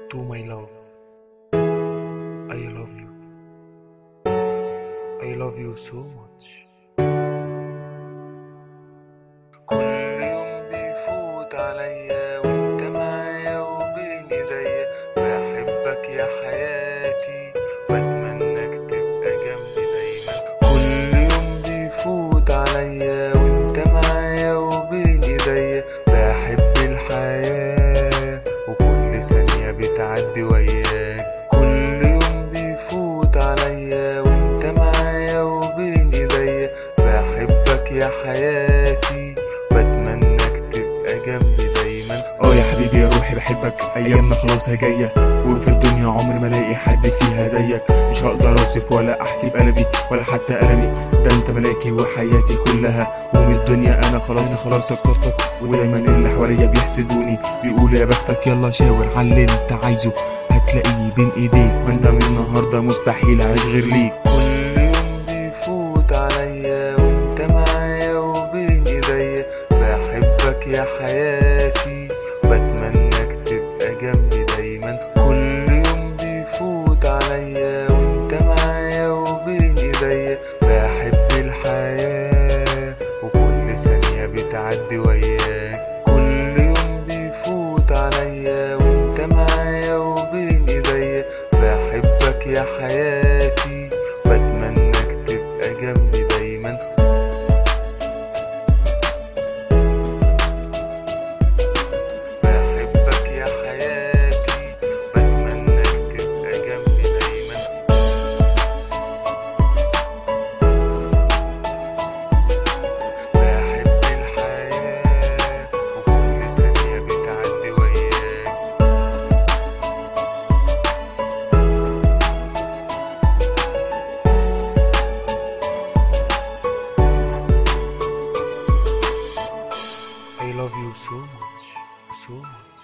to my love. I love you. I love you so much. كل يوم بيفوت عليا وانت معايا وبين ايديا بحبك يا حياتي بتمناك تبقى جنبي دايما كل يوم بيفوت عليا وانت معايا وبين ايديا بحب الحياة وكل ثانية بتعدي وياك كل يوم بيفوت عليا وانت معايا وبين ايديا بحبك يا حياتي بتمناك تبقى جنبي دايما اه يا حبيبي يا روحي بحبك ايامنا خلاص جايه وفي الدنيا عمري ما الاقي حد فيها زيك مش هقدر اوصف ولا احكي بقلبي ولا حتى المي ده انت ملاكي وحياتي كلها ومن الدنيا انا خلاص خلاص اخترتك ودايما اللي حواليا بيحسدوني بيقولوا يا بختك يلا شاور على اللي انت عايزه هتلاقيه بين ايديك ما انت من النهارده مستحيل اعيش غير ليك كل يوم بيفوت عليا وانت معايا وبين ايديا بحبك يا حياتي بتمناك تبقى جنبي دايما كل يوم بيفوت عليا وانت معايا وبين ايديا بحب الحياة وكل ثانية بتعدي وياك كل يوم بيفوت عليا وانت معايا وبين ايديا بحبك يا حياتي بتمناك تبقى جنبي دايما بحبك يا حياتي بتمناك تبقى جنبي دايما بحب الحياة وكل ثانية بتعدي وياك I love you so much, so much.